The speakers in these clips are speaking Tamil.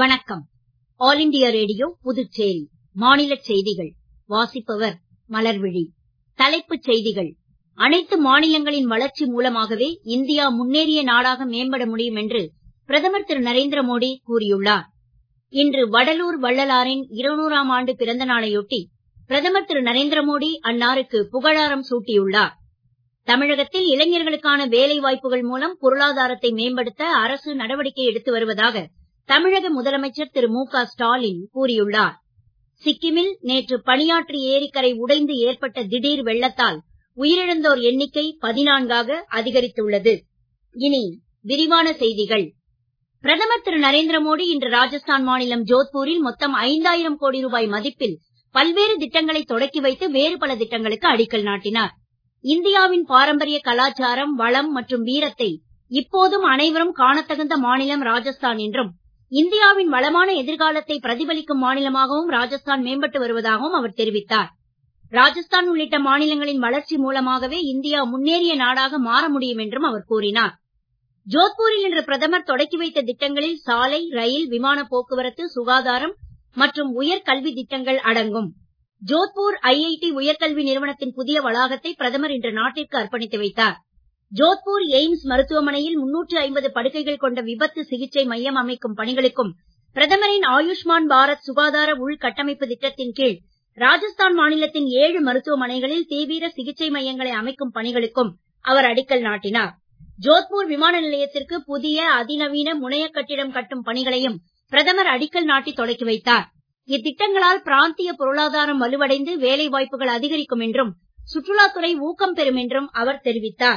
வணக்கம் ஆல் இண்டியா ரேடியோ புதுச்சேரி மாநிலச் செய்திகள் வாசிப்பவர் மலர்விழி தலைப்புச் செய்திகள் அனைத்து மாநிலங்களின் வளர்ச்சி மூலமாகவே இந்தியா முன்னேறிய நாடாக மேம்பட முடியும் என்று பிரதமர் திரு நரேந்திர மோடி கூறியுள்ளார் இன்று வடலூர் வள்ளலாரின் இருநூறாம் ஆண்டு பிறந்த நாளையொட்டி பிரதமர் திரு நரேந்திர மோடி அன்னாருக்கு புகழாரம் சூட்டியுள்ளார் தமிழகத்தில் இளைஞர்களுக்கான வேலை வாய்ப்புகள் மூலம் பொருளாதாரத்தை மேம்படுத்த அரசு நடவடிக்கை எடுத்து வருவதாக தமிழக முதலமைச்சர் திரு மு க ஸ்டாலின் கூறியுள்ளார் சிக்கிமில் நேற்று பனியாற்று ஏரிக்கரை உடைந்து ஏற்பட்ட திடீர் வெள்ளத்தால் உயிரிழந்தோர் எண்ணிக்கை பதினான்காக அதிகரித்துள்ளது இனி விரிவான செய்திகள் பிரதமர் திரு நரேந்திர மோடி இன்று ராஜஸ்தான் மாநிலம் ஜோத்பூரில் மொத்தம் ஐந்தாயிரம் கோடி ரூபாய் மதிப்பில் பல்வேறு திட்டங்களை தொடக்கி வைத்து வேறு பல திட்டங்களுக்கு அடிக்கல் நாட்டினார் இந்தியாவின் பாரம்பரிய கலாச்சாரம் வளம் மற்றும் வீரத்தை இப்போதும் அனைவரும் காணத்தகுந்த மாநிலம் ராஜஸ்தான் என்றும் இந்தியாவின் வளமான எதிர்காலத்தை பிரதிபலிக்கும் மாநிலமாகவும் ராஜஸ்தான் மேம்பட்டு வருவதாகவும் அவர் தெரிவித்தார் ராஜஸ்தான் உள்ளிட்ட மாநிலங்களின் வளர்ச்சி மூலமாகவே இந்தியா முன்னேறிய நாடாக மாற முடியும் என்றும் அவர் கூறினார் ஜோத்பூரில் இன்று பிரதமர் தொடக்கி வைத்த திட்டங்களில் சாலை ரயில் விமான போக்குவரத்து சுகாதாரம் மற்றும் உயர்கல்வி திட்டங்கள் அடங்கும் ஜோத்பூர் ஐஐடி உயர்கல்வி நிறுவனத்தின் புதிய வளாகத்தை பிரதமர் இன்று நாட்டிற்கு அர்ப்பணித்து வைத்தார் ஜோத்பூர் எய்ம்ஸ் மருத்துவமனையில் முன்னூற்று ஐம்பது படுக்கைகள் கொண்ட விபத்து சிகிச்சை மையம் அமைக்கும் பணிகளுக்கும் பிரதமரின் ஆயுஷ்மான் பாரத் சுகாதார உள்கட்டமைப்பு திட்டத்தின் கீழ் ராஜஸ்தான் மாநிலத்தின் ஏழு மருத்துவமனைகளில் தீவிர சிகிச்சை மையங்களை அமைக்கும் பணிகளுக்கும் அவர் அடிக்கல் நாட்டினார் ஜோத்பூர் விமான நிலையத்திற்கு புதிய அதிநவீன முனைய கட்டிடம் கட்டும் பணிகளையும் பிரதமர் அடிக்கல் நாட்டி தொடக்கி வைத்தார் இத்திட்டங்களால் பிராந்திய பொருளாதாரம் வலுவடைந்து வேலை வாய்ப்புகள் அதிகரிக்கும் என்றும் சுற்றுலாத்துறை ஊக்கம் பெறும் என்றும் அவர் தெரிவித்தார்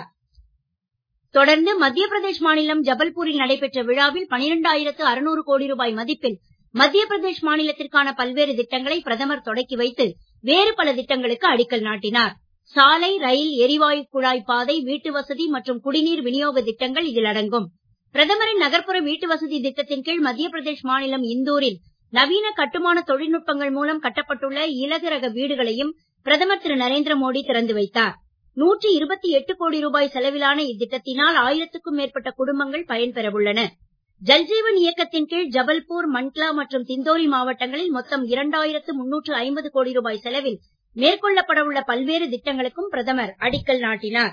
தொடர்ந்து மத்திய பிரதேஷ் மாநிலம் ஜபல்பூரில் நடைபெற்ற விழாவில் பனிரெண்டாயிரத்து அறுநூறு கோடி ரூபாய் மதிப்பில் மத்திய பிரதேஷ் மாநிலத்திற்கான பல்வேறு திட்டங்களை பிரதமர் தொடக்கி வைத்து வேறு பல திட்டங்களுக்கு அடிக்கல் நாட்டினார் சாலை ரயில் எரிவாயு குழாய் பாதை வீட்டு வசதி மற்றும் குடிநீர் விநியோக திட்டங்கள் இதில் அடங்கும் பிரதமரின் நகர்ப்புற வீட்டு வசதி திட்டத்தின் கீழ் மத்திய பிரதேஷ் மாநிலம் இந்தூரில் நவீன கட்டுமான தொழில்நுட்பங்கள் மூலம் கட்டப்பட்டுள்ள இலகு ரக வீடுகளையும் பிரதமர் திரு நரேந்திர மோடி திறந்து வைத்தார் நூற்றி இருபத்தி எட்டு கோடி ரூபாய் செலவிலான இத்திட்டத்தினால் ஆயிரத்துக்கும் மேற்பட்ட குடும்பங்கள் பயன்பெற உள்ளன ஜல்ஜீவன் இயக்கத்தின் கீழ் ஜபல்பூர் மண்ட்லா மற்றும் திந்தோரி மாவட்டங்களில் மொத்தம் இரண்டாயிரத்து முன்னூற்று ஐம்பது கோடி ரூபாய் செலவில் மேற்கொள்ளப்பட உள்ள பல்வேறு திட்டங்களுக்கும் பிரதமர் அடிக்கல் நாட்டினார்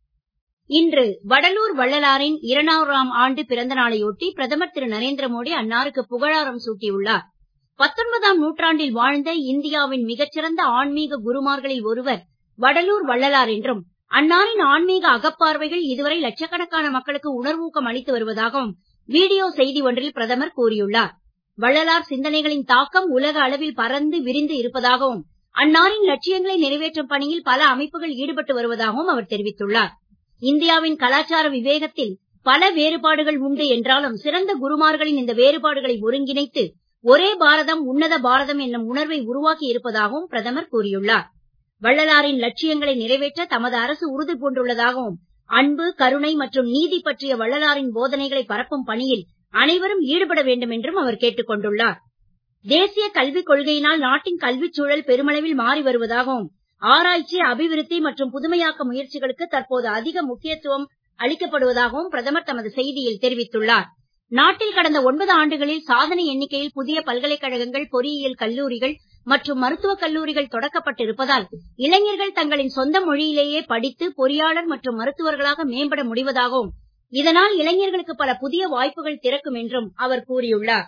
இன்று வடலூர் வள்ளலாரின் இருநூறாம் ஆண்டு பிறந்த நாளையொட்டி பிரதமர் திரு நரேந்திர மோடி அன்னாருக்கு புகழாரம் சூட்டியுள்ளார் பத்தொன்பதாம் நூற்றாண்டில் வாழ்ந்த இந்தியாவின் மிகச்சிறந்த ஆன்மீக குருமார்களில் ஒருவர் வடலூர் வள்ளலார் என்றும் அன்னாரின் ஆன்மீக அகப்பார்வைகள் இதுவரை லட்சக்கணக்கான மக்களுக்கு உணர்வூக்கம் அளித்து வருவதாகவும் வீடியோ செய்தி ஒன்றில் பிரதமர் கூறியுள்ளார் வள்ளலார் சிந்தனைகளின் தாக்கம் உலக அளவில் பறந்து விரிந்து இருப்பதாகவும் அன்னாரின் லட்சியங்களை நிறைவேற்றும் பணியில் பல அமைப்புகள் ஈடுபட்டு வருவதாகவும் அவர் தெரிவித்துள்ளார் இந்தியாவின் கலாச்சார விவேகத்தில் பல வேறுபாடுகள் உண்டு என்றாலும் சிறந்த குருமார்களின் இந்த வேறுபாடுகளை ஒருங்கிணைத்து ஒரே பாரதம் உன்னத பாரதம் என்னும் உணர்வை உருவாக்கி இருப்பதாகவும் பிரதமர் கூறியுள்ளார் வள்ளலாரின் லட்சியங்களை நிறைவேற்ற தமது அரசு உறுதி பூண்டுள்ளதாகவும் அன்பு கருணை மற்றும் நீதி பற்றிய வள்ளலாரின் போதனைகளை பரப்பும் பணியில் அனைவரும் ஈடுபட வேண்டும் என்றும் அவர் கேட்டுக் கொண்டுள்ளார் தேசிய கல்விக் கொள்கையினால் நாட்டின் கல்விச் சூழல் பெருமளவில் மாறி வருவதாகவும் ஆராய்ச்சி அபிவிருத்தி மற்றும் புதுமையாக்க முயற்சிகளுக்கு தற்போது அதிக முக்கியத்துவம் அளிக்கப்படுவதாகவும் பிரதமர் தமது செய்தியில் தெரிவித்துள்ளார் நாட்டில் கடந்த ஒன்பது ஆண்டுகளில் சாதனை எண்ணிக்கையில் புதிய பல்கலைக்கழகங்கள் பொறியியல் கல்லூரிகள் மற்றும் மருத்துவக் கல்லூரிகள் தொடக்கப்பட்டு இருப்பதால் இளைஞர்கள் தங்களின் சொந்த மொழியிலேயே படித்து பொறியாளர் மற்றும் மருத்துவர்களாக மேம்பட முடிவதாகவும் இதனால் இளைஞர்களுக்கு பல புதிய வாய்ப்புகள் திறக்கும் என்றும் அவர் கூறியுள்ளார்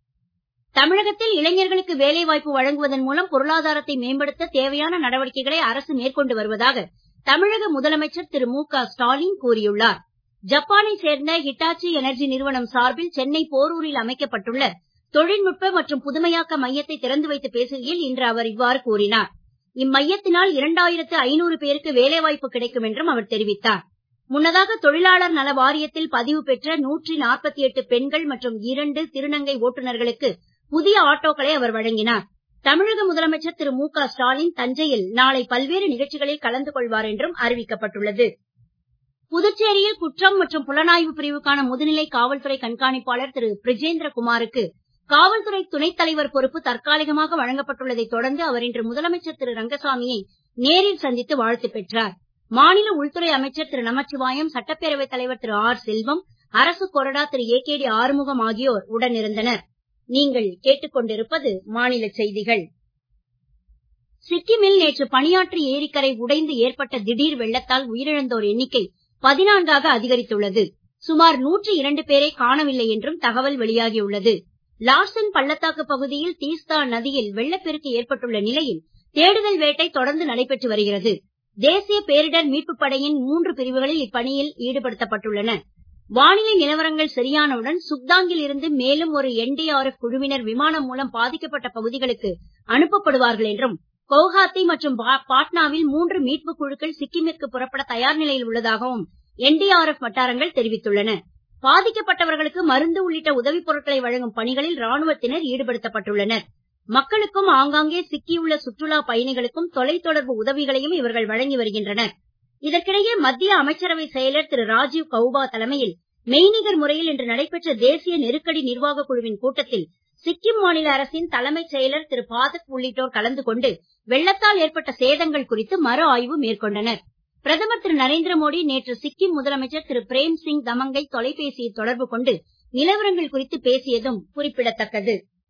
தமிழகத்தில் இளைஞர்களுக்கு வேலை வாய்ப்பு வழங்குவதன் மூலம் பொருளாதாரத்தை மேம்படுத்த தேவையான நடவடிக்கைகளை அரசு மேற்கொண்டு வருவதாக தமிழக முதலமைச்சர் திரு மு க ஸ்டாலின் கூறியுள்ளார் ஜப்பானை சேர்ந்த ஹிட்டாச்சி எனர்ஜி நிறுவனம் சார்பில் சென்னை போரூரில் அமைக்கப்பட்டுள்ள தொழில்நுட்ப மற்றும் புதுமையாக்க மையத்தை திறந்து வைத்து பேசுகையில் இன்று அவர் இவ்வாறு கூறினார் இம்மையத்தினால் இரண்டாயிரத்து ஐநூறு பேருக்கு வேலைவாய்ப்பு கிடைக்கும் என்றும் அவர் தெரிவித்தார் முன்னதாக தொழிலாளர் நல வாரியத்தில் பதிவு பெற்ற நூற்றி நாற்பத்தி எட்டு பெண்கள் மற்றும் இரண்டு திருநங்கை ஓட்டுநர்களுக்கு புதிய ஆட்டோக்களை அவர் வழங்கினார் தமிழக முதலமைச்சர் திரு மு க ஸ்டாலின் தஞ்சையில் நாளை பல்வேறு நிகழ்ச்சிகளில் கலந்து கொள்வார் என்றும் அறிவிக்கப்பட்டுள்ளது புதுச்சேரியில் குற்றம் மற்றும் புலனாய்வு பிரிவுக்கான முதுநிலை காவல்துறை கண்காணிப்பாளர் திரு பிரிஜேந்திர குமாருக்கு காவல்துறை துணைத் தலைவர் பொறுப்பு தற்காலிகமாக வழங்கப்பட்டுள்ளதைத் தொடர்ந்து அவர் இன்று முதலமைச்சர் திரு ரங்கசாமியை நேரில் சந்தித்து வாழ்த்து பெற்றார் மாநில உள்துறை அமைச்சர் திரு நமச்சிவாயம் சட்டப்பேரவைத் தலைவர் திரு ஆர் செல்வம் அரசு கொறடா திரு ஏகேடி ஆறுமுகம் ஆகியோர் உடனிருந்தனர் நீங்கள் கேட்டுக்கொண்டிருப்பது மாநில செய்திகள் சிக்கிமில் நேற்று பணியாற்றி ஏரிக்கரை உடைந்து ஏற்பட்ட திடீர் வெள்ளத்தால் உயிரிழந்தோர் எண்ணிக்கை பதினான்காக அதிகரித்துள்ளது சுமார் நூற்றி இரண்டு பேரை காணவில்லை என்றும் தகவல் வெளியாகியுள்ளது லார்சன் பள்ளத்தாக்கு பகுதியில் தீஸ்தா நதியில் வெள்ளப்பெருக்கு ஏற்பட்டுள்ள நிலையில் தேடுதல் வேட்டை தொடர்ந்து நடைபெற்று வருகிறது தேசிய பேரிடர் மீட்புப் படையின் மூன்று பிரிவுகளில் இப்பணியில் ஈடுபடுத்தப்பட்டுள்ளன வானிலை நிலவரங்கள் சரியானவுடன் சுக்தாங்கில் இருந்து மேலும் ஒரு என்டிஆர்எஃப் குழுவினர் விமானம் மூலம் பாதிக்கப்பட்ட பகுதிகளுக்கு அனுப்பப்படுவார்கள் என்றும் கவுஹாத்தி மற்றும் பாட்னாவில் மூன்று மீட்பு குழுக்கள் சிக்கிமிற்கு புறப்பட தயார் நிலையில் உள்ளதாகவும் என்டிஆர்எஃப் வட்டாரங்கள் தெரிவித்துள்ளன பாதிக்கப்பட்டவர்களுக்கு மருந்து உள்ளிட்ட உதவிப் பொருட்களை வழங்கும் பணிகளில் ராணுவத்தினர் ஈடுபடுத்தப்பட்டுள்ளனர் மக்களுக்கும் ஆங்காங்கே சிக்கியுள்ள சுற்றுலா பயணிகளுக்கும் தொலைத்தொடர்பு உதவிகளையும் இவர்கள் வழங்கி வருகின்றனர் இதற்கிடையே மத்திய அமைச்சரவை செயலர் திரு ராஜீவ் கௌபா தலைமையில் மெய்நிகர் முறையில் இன்று நடைபெற்ற தேசிய நெருக்கடி நிர்வாக குழுவின் கூட்டத்தில் சிக்கிம் மாநில அரசின் தலைமைச் செயலர் திரு பாதக் உள்ளிட்டோர் கலந்து கொண்டு வெள்ளத்தால் ஏற்பட்ட சேதங்கள் குறித்து மறு ஆய்வு மேற்கொண்டனர் பிரதமர் திரு நரேந்திர மோடி நேற்று சிக்கிம் முதலமைச்சர் திரு பிரேம் சிங் தமங்கை தொலைபேசியில் தொடர்பு கொண்டு நிலவரங்கள் குறித்து பேசியதும் குறிப்பிடத்தக்கது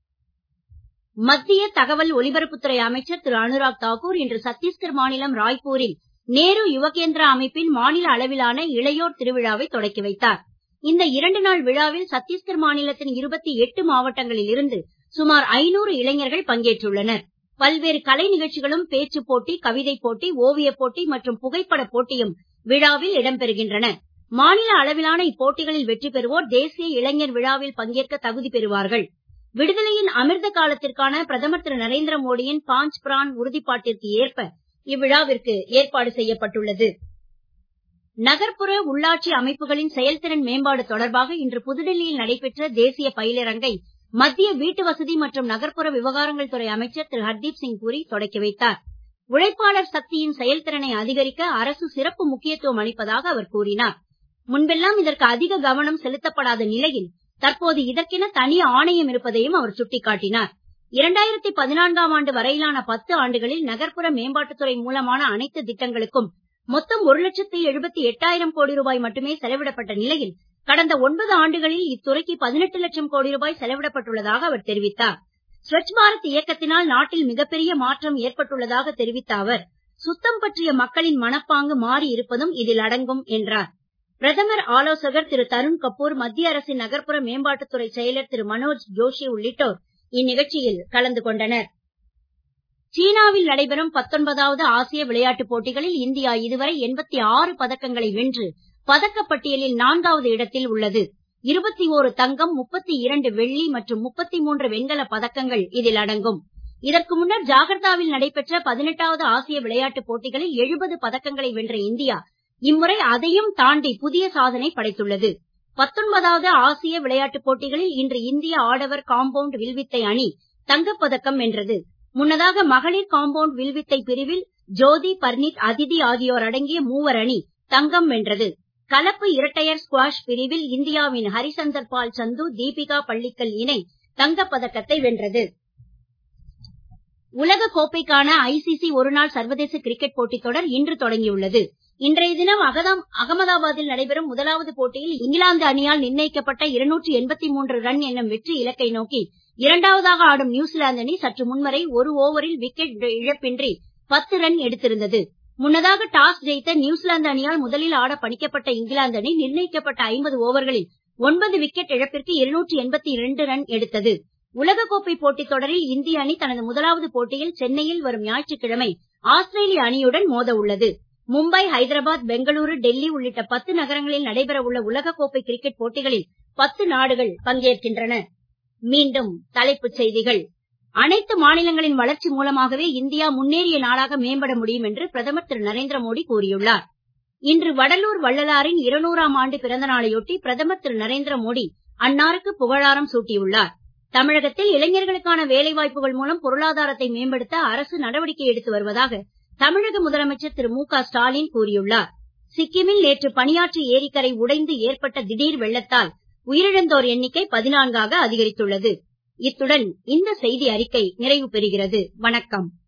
மத்திய தகவல் ஒலிபரப்புத்துறை அமைச்சர் திரு அனுராக் தாக்கூர் இன்று சத்தீஸ்கர் மாநிலம் ராய்ப்பூரில் நேரு யுவகேந்திரா அமைப்பின் மாநில அளவிலான இளையோர் திருவிழாவை தொடக்கி வைத்தார் இந்த இரண்டு நாள் விழாவில் சத்தீஸ்கர் மாநிலத்தின் இருபத்தி எட்டு மாவட்டங்களில் இருந்து சுமார் ஐநூறு இளைஞர்கள் பங்கேற்றுள்ளனர் பல்வேறு கலை நிகழ்ச்சிகளும் பேச்சுப் போட்டி கவிதைப் போட்டி ஓவியப் போட்டி மற்றும் புகைப்படப் போட்டியும் விழாவில் இடம்பெறுகின்றன மாநில அளவிலான இப்போட்டிகளில் வெற்றி பெறுவோர் தேசிய இளைஞர் விழாவில் பங்கேற்க தகுதி பெறுவார்கள் விடுதலையின் அமிர்த காலத்திற்கான பிரதமர் திரு நரேந்திர மோடியின் பாஞ்ச் பிரான் உறுதிப்பாட்டிற்கு ஏற்ப இவ்விழாவிற்கு ஏற்பாடு செய்யப்பட்டுள்ளது நகர்ப்புற உள்ளாட்சி அமைப்புகளின் செயல்திறன் மேம்பாடு தொடர்பாக இன்று புதுடெல்லியில் நடைபெற்ற தேசிய பயிலரங்கை மத்திய வீட்டு வசதி மற்றும் நகர்ப்புற விவகாரங்கள் துறை அமைச்சர் திரு ஹர்தீப் சிங் புரி தொடக்கி வைத்தார் உழைப்பாளர் சக்தியின் செயல்திறனை அதிகரிக்க அரசு சிறப்பு முக்கியத்துவம் அளிப்பதாக அவர் கூறினார் முன்பெல்லாம் இதற்கு அதிக கவனம் செலுத்தப்படாத நிலையில் தற்போது இதற்கென தனி ஆணையம் இருப்பதையும் அவர் சுட்டிக்காட்டினார் இரண்டாயிரத்தி பதினான்காம் ஆண்டு வரையிலான பத்து ஆண்டுகளில் நகர்ப்புற மேம்பாட்டுத்துறை மூலமான அனைத்து திட்டங்களுக்கும் மொத்தம் ஒரு லட்சத்து எழுபத்தி எட்டாயிரம் கோடி ரூபாய் மட்டுமே செலவிடப்பட்ட நிலையில் கடந்த ஒன்பது ஆண்டுகளில் இத்துறைக்கு பதினெட்டு லட்சம் கோடி ரூபாய் செலவிடப்பட்டுள்ளதாக அவர் தெரிவித்தார் ஸ்வச் பாரத் இயக்கத்தினால் நாட்டில் மிகப்பெரிய மாற்றம் ஏற்பட்டுள்ளதாக தெரிவித்த அவர் சுத்தம் பற்றிய மக்களின் மனப்பாங்கு மாறி இருப்பதும் இதில் அடங்கும் என்றார் பிரதமர் ஆலோசகர் திரு தருண் கபூர் மத்திய அரசின் நகர்ப்புற மேம்பாட்டுத்துறை செயலர் திரு மனோஜ் ஜோஷி உள்ளிட்டோர் இந்நிகழ்ச்சியில் கலந்து கொண்டனர் சீனாவில் நடைபெறும் பத்தொன்பதாவது ஆசிய விளையாட்டுப் போட்டிகளில் இந்தியா இதுவரை எண்பத்தி ஆறு பதக்கங்களை வென்று பதக்கப்பட்டியலில் நான்காவது இடத்தில் உள்ளது இருபத்தி ஓரு தங்கம் முப்பத்தி இரண்டு வெள்ளி மற்றும் முப்பத்தி மூன்று வெண்கலப் பதக்கங்கள் இதில் அடங்கும் இதற்கு முன்னர் ஜாகர்த்தாவில் நடைபெற்ற பதினெட்டாவது ஆசிய விளையாட்டுப் போட்டிகளில் எழுபது பதக்கங்களை வென்ற இந்தியா இம்முறை அதையும் தாண்டி புதிய சாதனை படைத்துள்ளது பத்தொன்பதாவது ஆசிய விளையாட்டுப் போட்டிகளில் இன்று இந்திய ஆடவர் காம்பவுண்ட் வில்வித்தை அணி தங்கப்பதக்கம் வென்றது முன்னதாக மகளிர் காம்பவுண்ட் வில்வித்தை பிரிவில் ஜோதி பர்னீத் அதிதி ஆகியோர் அடங்கிய மூவர் அணி தங்கம் வென்றது கலப்பு இரட்டையர் ஸ்குவாஷ் பிரிவில் இந்தியாவின் ஹரிசந்தர் பால் சந்து தீபிகா பள்ளிக்கல் இணை தங்கப்பதக்கத்தை வென்றது உலக கோப்பைக்கான ஐசிசி ஒருநாள் சர்வதேச கிரிக்கெட் போட்டித் தொடர் இன்று தொடங்கியுள்ளது இன்றைய தினம் அகமதாபாத்தில் நடைபெறும் முதலாவது போட்டியில் இங்கிலாந்து அணியால் நிர்ணயிக்கப்பட்ட இருநூற்று எண்பத்தி மூன்று ரன் என்னும் வெற்றி இலக்கை நோக்கி இரண்டாவதாக ஆடும் நியூசிலாந்து அணி சற்று முன்வரை ஒரு ஓவரில் விக்கெட் இழப்பின்றி பத்து ரன் எடுத்திருந்தது முன்னதாக டாஸ் ஜெயித்த நியூசிலாந்து அணியால் முதலில் ஆட பணிக்கப்பட்ட இங்கிலாந்து அணி நிர்ணயிக்கப்பட்ட ஐம்பது ஓவர்களில் ஒன்பது விக்கெட் இழப்பிற்கு இருநூற்று எண்பத்தி இரண்டு ரன் எடுத்தது உலகக்கோப்பை போட்டித் தொடரில் இந்திய அணி தனது முதலாவது போட்டியில் சென்னையில் வரும் ஞாயிற்றுக்கிழமை ஆஸ்திரேலிய அணியுடன் மோத உள்ளது மும்பை ஹைதராபாத் பெங்களூரு டெல்லி உள்ளிட்ட பத்து நகரங்களில் நடைபெற உள்ள உலகக்கோப்பை கிரிக்கெட் போட்டிகளில் பத்து நாடுகள் பங்கேற்கின்றன மீண்டும் தலைப்புச் செய்திகள் அனைத்து மாநிலங்களின் வளர்ச்சி மூலமாகவே இந்தியா முன்னேறிய நாடாக மேம்பட முடியும் என்று பிரதமர் திரு நரேந்திர மோடி கூறியுள்ளார் இன்று வடலூர் வள்ளலாரின் இருநூறாம் ஆண்டு பிறந்த நாளையொட்டி பிரதமர் திரு நரேந்திர மோடி அன்னாருக்கு புகழாரம் சூட்டியுள்ளார் தமிழகத்தில் இளைஞர்களுக்கான வேலைவாய்ப்புகள் மூலம் பொருளாதாரத்தை மேம்படுத்த அரசு நடவடிக்கை எடுத்து வருவதாக தமிழக முதலமைச்சர் திரு மு க ஸ்டாலின் கூறியுள்ளார் சிக்கிமில் நேற்று பனியாற்று ஏரிக்கரை உடைந்து ஏற்பட்ட திடீர் வெள்ளத்தால் உயிரிழந்தோர் எண்ணிக்கை பதினான்காக அதிகரித்துள்ளது இத்துடன் இந்த செய்தி அறிக்கை நிறைவு பெறுகிறது வணக்கம்